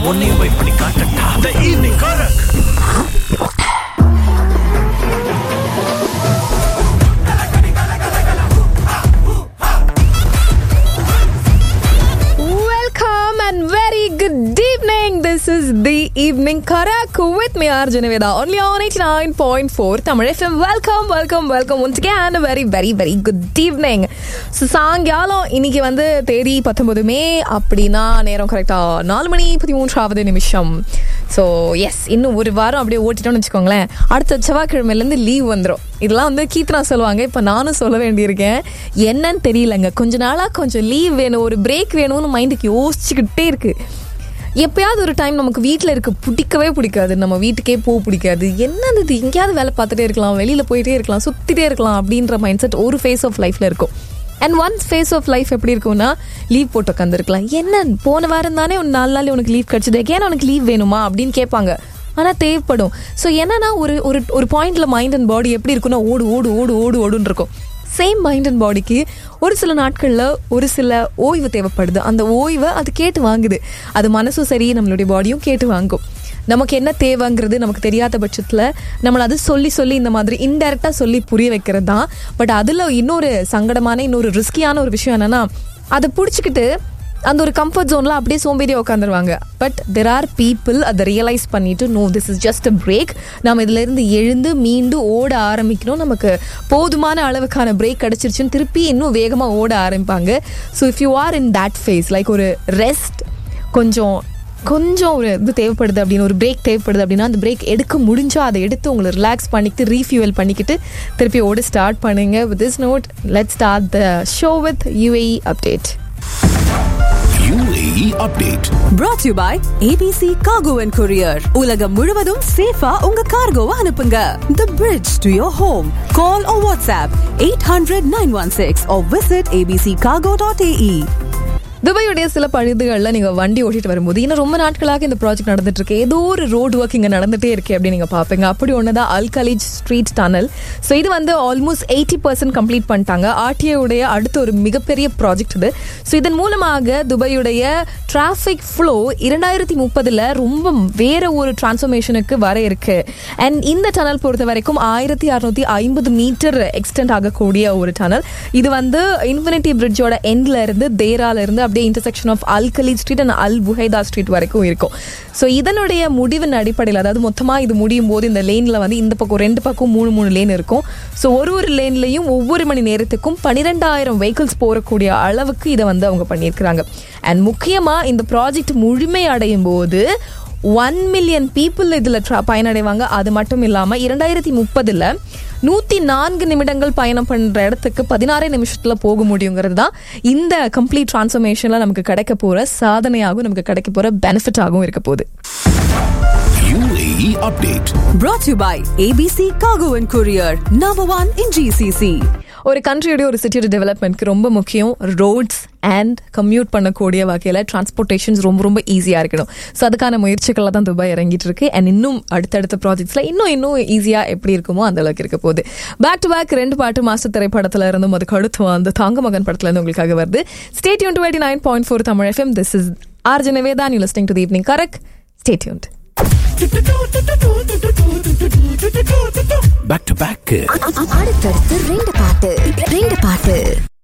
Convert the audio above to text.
உன்னையும் போய் பண்ணி காட்டட்டா the evening karak Welcome and very good evening. This is the evening Karak with me, Arjuna Veda, only on 89.4 Tamil FM. Welcome, welcome, welcome once again. A very, very, very good evening. So, சாயங்காலம் இன்னைக்கு வந்து தேதி பத்தொன்பது மே அப்படின்னா நேரம் கரெக்டாக நாலு மணி பதிமூன்றாவது நிமிஷம் ஸோ எஸ் இன்னும் ஒரு வாரம் அப்படியே ஓட்டிட்டோம்னு வச்சுக்கோங்களேன் அடுத்த செவ்வாய்க்கிழமையிலேருந்து லீவ் வந்துடும் இதெல்லாம் வந்து கீர்த்தனா சொல்லுவாங்க இப்போ நானும் சொல்ல வேண்டியிருக்கேன் என்னன்னு தெரியலங்க கொஞ்ச நாளாக கொஞ்சம் லீவ் வேணும் ஒரு பிரேக் வேணும்னு மைண்டுக்கு யோசிச்சுக்கிட்டே இருக்கு எப்பயாவது ஒரு டைம் நமக்கு வீட்டில் இருக்க பிடிக்கவே பிடிக்காது நம்ம வீட்டுக்கே போக பிடிக்காது என்னது இது எங்கேயாவது வேலை பார்த்துட்டே இருக்கலாம் வெளியில் போயிட்டே இருக்கலாம் சுற்றிட்டே இருக்கலாம் அப்படின்ற மைண்ட் செட் ஒரு ஃபேஸ் ஆஃப் லைஃப்பில் இருக்கும் and once phase of life எப்படி இருக்கும்னா லீவ் போட்டு உட்காந்துருக்கலாம் என்ன போன வாரம் தானே ஒரு நாலு நாள் உனக்கு லீவ் கிடச்சிது ஏன் உனக்கு லீவ் வேணுமா அப்படின்னு கேட்பாங்க ஆனால் தேவைப்படும் ஸோ என்னன்னா ஒரு ஒரு ஒரு பாயிண்ட்ல மைண்ட் அண்ட் பாடி எப்படி இருக்குன்னா ஓடு ஓடு ஓடு ஓடு ஓடுன்னு இருக்கும் சேம் மைண்ட் அண்ட் பாடிக்கு ஒரு சில நாட்களில் ஒரு சில ஓய்வு தேவைப்படுது அந்த ஓய்வை அது கேட்டு வாங்குது அது மனசும் சரி நம்மளுடைய பாடியும் கேட்டு வாங்கும் நமக்கு என்ன தேவைங்கிறது நமக்கு தெரியாத பட்சத்தில் நம்மளை அது சொல்லி சொல்லி இந்த மாதிரி இன்டெரக்டாக சொல்லி புரிய வைக்கிறது தான் பட் அதில் இன்னொரு சங்கடமான இன்னொரு ரிஸ்கியான ஒரு விஷயம் என்னன்னா அதை பிடிச்சிக்கிட்டு அந்த ஒரு கம்ஃபர்ட் ஜோன்ல அப்படியே சோம்பேறியா உட்காந்துருவாங்க பட் தெர் ஆர் பீப்புள் அதை ரியலைஸ் பண்ணிட்டு no this is just a break நம்ம இதுல இருந்து எழுந்து மீண்டு ஓட ஆரம்பிக்கணும் நமக்கு போதுமான அளவுக்கான பிரேக் கிடைச்சிருச்சுன்னு திருப்பி இன்னும் வேகமா ஓட ஆரம்பிப்பாங்க so if you are in that phase like ஒரு ரெஸ்ட் கொஞ்சம் கொஞ்சம் ஒரு இது தேவைப்படுது அப்படின்னு ஒரு பிரேக் தேவைப்படுது அப்படின்னா அந்த பிரேக் எடுக்க முடிஞ்சா அதை எடுத்து உங்களை ரிலாக்ஸ் பண்ணிக்கிட்டு ரீஃபியூவல் பண்ணிக்கிட்டு திருப்பி ஓட ஸ்டார்ட் பண்ணுங்க with this note let start the show with UAE update UAE update. brought to you by ABC Cargo and Courier. உலகம் முழுவதும் சேஃபா உங்க கார்கோவை அனுப்புங்க. The bridge to your home. Call or WhatsApp 800-916 or visit abccargo.ae. துபாயுடைய சில பழுதுகளில் நீங்கள் வண்டி ஓட்டிட்டு வரும்போது இன்னும் ரொம்ப நாட்களாக இந்த ப்ராஜெக்ட் நடந்துட்டு இருக்கு ஏதோ ஒரு ரோடு ஒர்க் இங்கே நடந்துட்டே இருக்கு அப்படின்னு நீங்கள் பார்ப்பீங்க அப்படி ஒன்று தான் Al Khaleej street tunnel so இது வந்து ஆல்மோஸ்ட் எயிட்டி பர்சன்ட் கம்ப்ளீட் பண்ணிட்டாங்க ஆர்டிஏ உடைய அடுத்த ஒரு மிகப்பெரிய ப்ராஜெக்ட் இது ஸோ இதன் மூலமாக துபாயுடைய டிராஃபிக் ஃப்ளோ இரண்டாயிரத்தி முப்பதில் ரொம்ப வேற ஒரு டிரான்ஸ்ஃபர்மேஷனுக்கு வர இருக்கு அண்ட் இந்த டனல் பொறுத்த வரைக்கும் ஆயிரத்தி அறுநூத்தி ஐம்பது மீட்டர் எக்ஸ்டெண்ட் ஆகக்கூடிய ஒரு டனல் இது வந்து இன்ஃபினிட்டி பிரிட்ஜோட எண்ட்ல இருந்து தேரால இருந்து அப்படியே intersection of Al Khalid street and Al Buhaira street வரைக்கும் இருக்கும் ஸோ இதனுடைய முடிவின் அடிப்படையில் அதாவது மொத்தமாக இது முடியும் போது இந்த லேனில் வந்து இந்த பக்கம் ரெண்டு பக்கம் மூணு மூணு லேன் இருக்கும் ஸோ ஒரு ஒரு லேன்லையும் ஒவ்வொரு மணி நேரத்துக்கும் பன்னிரெண்டாயிரம் வெஹிக்கிள்ஸ் போகக்கூடிய அளவுக்கு இதை வந்து அவங்க பண்ணியிருக்கிறாங்க அண்ட் முக்கியமாக இந்த ப்ராஜெக்ட் முழுமை அடையும் போது ஒன் மில்லியன் பீப்புள் இதில் பயனடைவாங்க அது மட்டும் இல்லாமல் இரண்டாயிரத்தி முப்பதில் நூற்றி நான்கு நிமிடங்கள் பயணம் பண்ணுற இடத்துக்கு பதினாறே நிமிஷத்தில் போக முடியுங்கிறது தான் இந்த கம்ப்ளீட் டிரான்ஸ்ஃபர்மேஷனில் நமக்கு கிடைக்க போகிற சாதனையாகவும் நமக்கு கிடைக்க போகிற பெனிஃபிட்டாகவும் இருக்க போகுது UAE update. Brought to you by ABC Cargo and Courier. Number one in GCC. ஒரு கண்ட்ரியோட ஒரு சிட்டியோட டெவலப்மெண்ட்க்கு ரொம்ப முக்கியம் ரோட்ஸ் அண்ட் கம்யூட் பண்ணக்கூடிய வகையில் டிரான்ஸ்போர்ட்டேஷன்ஸ் ரொம்ப ரொம்ப ஈஸியாக இருக்கணும் ஸோ அதுக்கான முயற்சிகளில் தான் துபாய் இறங்கிட்டு இருக்கு அண்ட் இன்னும் அடுத்தடுத்த ப்ராஜெக்ட்ஸில் இன்னும் இன்னும் ஈஸியாக எப்படி இருக்குமோ அந்த அளவுக்கு இருக்க போகுது பேக் டு பேக் ரெண்டு பாட்டு மாஸ்டர் திரைப்படத்தில் இருந்தும் அதுக்கு அடுத்து வந்து தாங்க மகன் படத்துல இருந்து உங்களுக்காக வருது ஸ்டேட் யூன் twenty nine point four Tamil FM this is RJ Nivetha நீ listening to the evening karak stay யூன் Back to back. அடுத்தடுத்து ரெண்டு பாட்டு ரெண்டு பாட்டு